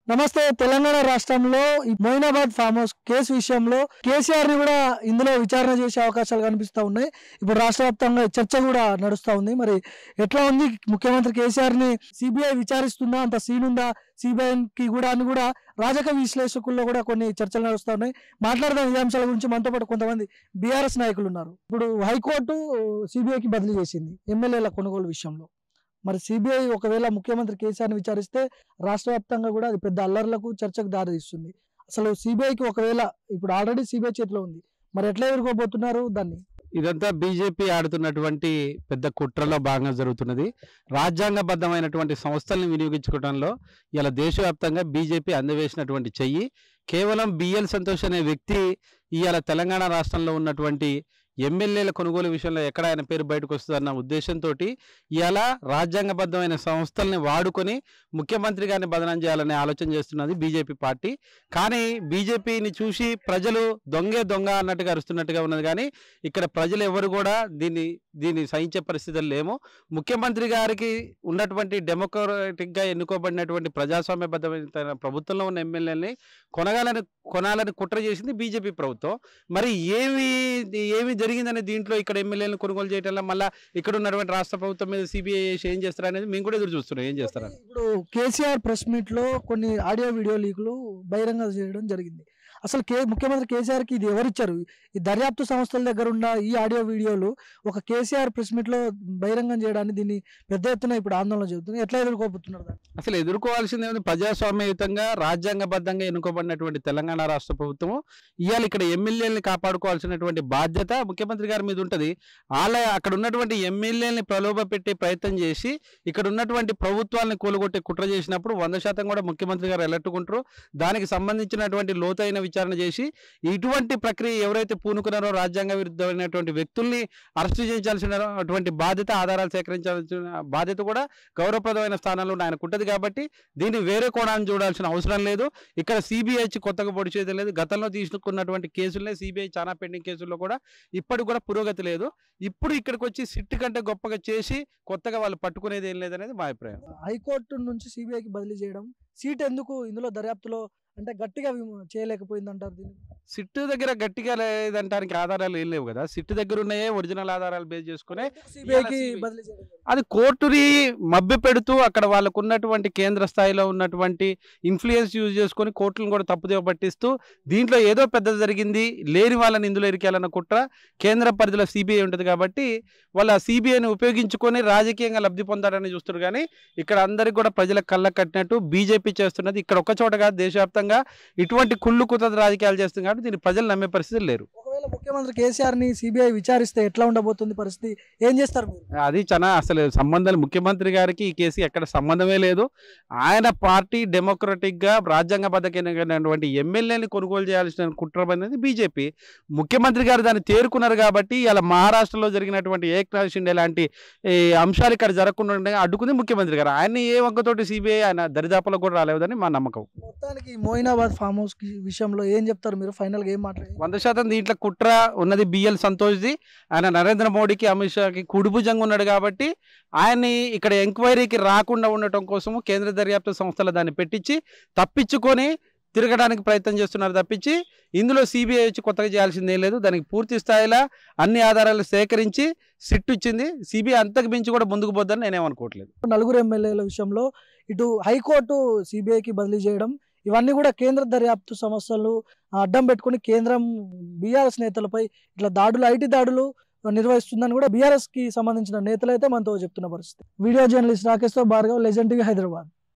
నమస్తే తెలంగాణ రాష్ట్రంలో ఈ మొయినాబాద్ ఫామ్ హౌస్ కేసు విషయంలో కేసీఆర్ ని కూడా ఇందులో విచారణ చేసే అవకాశాలు కనిపిస్తా ఉన్నాయి ఇప్పుడు రాష్ట్ర వ్యాప్తంగా చర్చ కూడా నడుస్తా ఉంది మరి ఎట్లా ఉంది ముఖ్యమంత్రి కేసీఆర్ ని సిబిఐ విచారిస్తుందా అంత సీన్ ఉందా సిబిఐ కి కూడా అని కూడా రాజకీయ విశ్లేషకుల్లో కూడా కొన్ని చర్చలు నడుస్తా ఉన్నాయి మాట్లాడదాం ఈ అంశాల గురించి మనతో పాటు కొంతమంది బీఆర్ఎస్ నాయకులు ఉన్నారు ఇప్పుడు హైకోర్టు సిబిఐకి బదిలీ చేసింది ఎమ్మెల్యేల కొనుగోలు విషయంలో మరి సిబిఐ ఒకవేళ ముఖ్యమంత్రి కేసీఆర్ని విచారిస్తే రాష్ట్ర వ్యాప్తంగా కూడా అది పెద్ద అల్లర్లకు చర్చకు దారితీస్తుంది అసలు సిబిఐకి ఒకవేళ ఇప్పుడు ఆల్రెడీ సిబిఐ చేతిలో ఉంది మరి ఎట్లా ఎదుర్కోబోతున్నారు దాన్ని ఇదంతా బీజేపీ ఆడుతున్నటువంటి పెద్ద కుట్రలో భాగంగా జరుగుతున్నది రాజ్యాంగబద్ధమైనటువంటి సంస్థల్ని వినియోగించుకోవడంలో ఇలా దేశవ్యాప్తంగా బీజేపీ అందవేసినటువంటి చెయ్యి కేవలం బిఎల్ సంతోష్ అనే వ్యక్తి ఇవాళ తెలంగాణ రాష్ట్రంలో ఉన్నటువంటి ఎమ్మెల్యేల కొనుగోలు విషయంలో ఎక్కడ ఆయన పేరు బయటకు వస్తుందన్న ఉద్దేశంతో ఇవాళ రాజ్యాంగబద్ధమైన సంస్థల్ని వాడుకొని ముఖ్యమంత్రి గారిని బదనం చేయాలనే ఆలోచన చేస్తున్నది బీజేపీ పార్టీ కానీ బీజేపీని చూసి ప్రజలు దొంగే దొంగ అన్నట్టుగా అరుస్తున్నట్టుగా ఉన్నది కానీ ఇక్కడ ప్రజలు ఎవరు కూడా దీన్ని దీన్ని సహించే పరిస్థితులు లేము ముఖ్యమంత్రి గారికి ఉన్నటువంటి డెమోక్రటిక్గా ఎన్నుకోబడినటువంటి ప్రజాస్వామ్యబద్ధమైన ప్రభుత్వంలో ఉన్న ఎమ్మెల్యేలని కొనగాలని కొనాలని కుట్ర చేసింది బీజేపీ ప్రభుత్వం మరి ఏమి ఏమి జరిగిందనే దీంట్లో ఇక్కడ ఎమ్మెల్యేలను కొనుగోలు చేయటం మళ్ళీ ఇక్కడ ఉన్నటువంటి రాష్ట్ర ప్రభుత్వం మీద సిబిఐ చేసి ఏం చేస్తారు అనేది మేము కూడా ఎదురు చూస్తున్నాం ఏం చేస్తారని ఇప్పుడు కేసీఆర్ ప్రెస్ మీట్ లో కొన్ని ఆడియో వీడియో లీకులు బహిరంగ చేయడం జరిగింది అసలు కే ముఖ్యమంత్రి కేసీఆర్ కి ఇది ఎవరిచ్చారు ఈ దర్యాప్తు సంస్థల దగ్గర ఉన్న ఈ ఆడియో వీడియోలు ఒక కేసీఆర్ ప్రెస్ మీట్ లో బహిరంగం చేయడాన్ని దీన్ని పెద్ద ఎత్తున ఇప్పుడు ఆందోళన జరుగుతుంది ఎట్లా ఎదుర్కోబోతున్నారు దాన్ని? అసలు ఎదుర్కోవాల్సింది ఏముంది ప్రజాస్వామ్యయుతంగా రాజ్యాంగబద్ధంగా ఎన్నుకోబడినటువంటి తెలంగాణ రాష్ట్ర ప్రభుత్వం ఇవాళ ఇక్కడ ఎమ్మెల్యేలని కాపాడుకోవాల్సినటువంటి బాధ్యత ముఖ్యమంత్రి గారి మీద ఉంటుంది వాళ్ళ అక్కడ ఉన్నటువంటి ఎమ్మెల్యేలని ప్రలోభ పెట్టే ప్రయత్నం చేసి ఇక్కడ ఉన్నటువంటి ప్రభుత్వాలను కూలగొట్టే కుట్ర చేసినప్పుడు వంద శాతం కూడా ముఖ్యమంత్రి గారు ఎలట్టుకుంటారు దానికి సంబంధించినటువంటి లోతైన విచారణ చేసి ఇటువంటి ప్రక్రియ ఎవరైతే పూనుకున్నారో రాజ్యాంగ విరుద్ధమైనటువంటి వ్యక్తుల్ని అరెస్ట్ చేయించాల్సినటువంటి బాధ్యత ఆధారాలు సేకరించాల్సిన బాధ్యత కూడా గౌరవప్రదమైన స్థానంలో ఉన్న ఆయనకు ఉంటుంది కాబట్టి దీన్ని వేరే కోణాన్ని చూడాల్సిన అవసరం లేదు ఇక్కడ సిబిఐ కొత్తగా పొడి చేయడం లేదు గతంలో తీసుకున్నటువంటి కేసులనే సిబిఐ చాలా పెండింగ్ కేసుల్లో కూడా ఇప్పటికి కూడా పురోగతి లేదు ఇప్పుడు ఇక్కడికి వచ్చి సిట్ కంటే గొప్పగా చేసి కొత్తగా వాళ్ళు పట్టుకునేది ఏం లేదనేది మా అభిప్రాయం హైకోర్టు నుంచి సిబిఐకి బదిలీ చేయడం సీట్ ఎందుకు ఇందులో దర్యాప్తులో అంటే గట్టిగా విమ- చేయలేకపోయింది అంటారు దీన్ని సిట్ దగ్గర గట్టిగా లేదంటానికి ఆధారాలు ఏం లేవు కదా సిట్ దగ్గర ఉన్నాయే ఒరిజినల్ ఆధారాలు బేస్ చేసుకునే సిబిఐకి CBI. బదిలీ చేయడం జరిగింది. అది కోర్టుని మభ్య పెడుతూ అక్కడ వాళ్ళకు ఉన్నటువంటి కేంద్ర స్థాయిలో ఉన్నటువంటి ఇన్ఫ్లుయెన్స్ యూజ్ చేసుకొని కోర్టులను కూడా తప్పుదేవ పట్టిస్తూ దీంట్లో ఏదో పెద్ద జరిగింది లేని వాళ్ళని ఇందులో ఇరికేయాలన్న కుట్ర కేంద్ర పరిధిలో సిబిఐ ఉంటుంది కాబట్టి వాళ్ళ సిబిఐని ఉపయోగించుకొని రాజకీయంగా లబ్ధి పొందాలని చూస్తారు కానీ ఇక్కడ అందరికి కూడా ప్రజల కళ్ళ కట్టినట్టు బీజేపీ చేస్తున్నది ఇక్కడ ఒక చోట కాదు దేశవ్యాప్తంగా ఇటువంటి కుళ్ళు కుత రాజకీయాలు చేస్తుంది కాబట్టి దీన్ని ప్రజలు నమ్మే పరిస్థితులు లేరు ఒకవేళ ముఖ్యమంత్రి కేసీఆర్ ని సిబిఐ విచారిస్తే ఎట్లా ఉండబోతుంది పరిస్థితి ఏం చేస్తారు మీరు అది చాలా అసలు సంబంధాలు ముఖ్యమంత్రి గారికి ఈ కేసు ఎక్కడ సంబంధమే లేదు ఆయన పార్టీ డెమోక్రటిక్గా రాజ్యాంగబద్ధమైనటువంటి ఎమ్మెల్యేని కొనుగోలు చేయాల్సిన కుట్ర అనేది బీజేపీ ముఖ్యమంత్రి గారు దాన్ని తేరుకున్నారు కాబట్టి ఇలా మహారాష్ట్రలో జరిగినటువంటి ఏక్నాథ్ షిండే లాంటి ఈ అంశాలు ఇక్కడ జరగకుండా ఉండగా అడ్డుకుంది ముఖ్యమంత్రి గారు ఆయన ఏ వంకతోటి సిబిఐ ఆయన దరిదాపులకు కూడా రాలేదని మా నమ్మకం మొత్తానికి మోయినాబాద్ ఫామ్ హౌస్ కి విషయంలో ఏం చెప్తారు మీరు ఫైనల్ గా ఏం మాట్లాడారు వంద శాతం దీంట్లో కుట్ర ఉన్నది బిఎల్ సంతోష్ది ఆయన నరేంద్ర మోడీకి అమిత్ షాకి కుడిభుజంగా ఉన్నాడు కాబట్టి ఆయన్ని ఇక్కడ ఎంక్వైరీకి రాకుండా ఉండటం కోసము కేంద్ర దర్యాప్తు సంస్థలు దాన్ని పెట్టించి తప్పించుకొని తిరగడానికి ప్రయత్నం చేస్తున్నారు తప్పించి ఇందులో సిబిఐ వచ్చి కొత్తగా చేయాల్సిందేం లేదు దానికి పూర్తి స్థాయిలో అన్ని ఆధారాలు సేకరించి సిట్ ఇచ్చింది సిబిఐ అంతకు మించి కూడా ముందుకు పోద్దని నేనేమనుకోవట్లేదు నలుగురు ఎమ్మెల్యేల విషయంలో ఇటు హైకోర్టు సిబిఐకి బదిలీ చేయడం ఇవన్నీ కూడా కేంద్ర దర్యాప్తు సంస్థలు అడ్డం పెట్టుకుని కేంద్రం బీఆర్ఎస్ నేతలపై ఇట్లా దాడులు ఐటీ దాడులు నిర్వహిస్తుందని కూడా బీఆర్ఎస్ కి సంబంధించిన నేతలు అయితే మనతో చెప్తున్న పరిస్థితి వీడియో జర్నలిస్ట్ రాకేష్ తో భార్గవ్ లెజెండ్ టీవీ హైదరాబాద్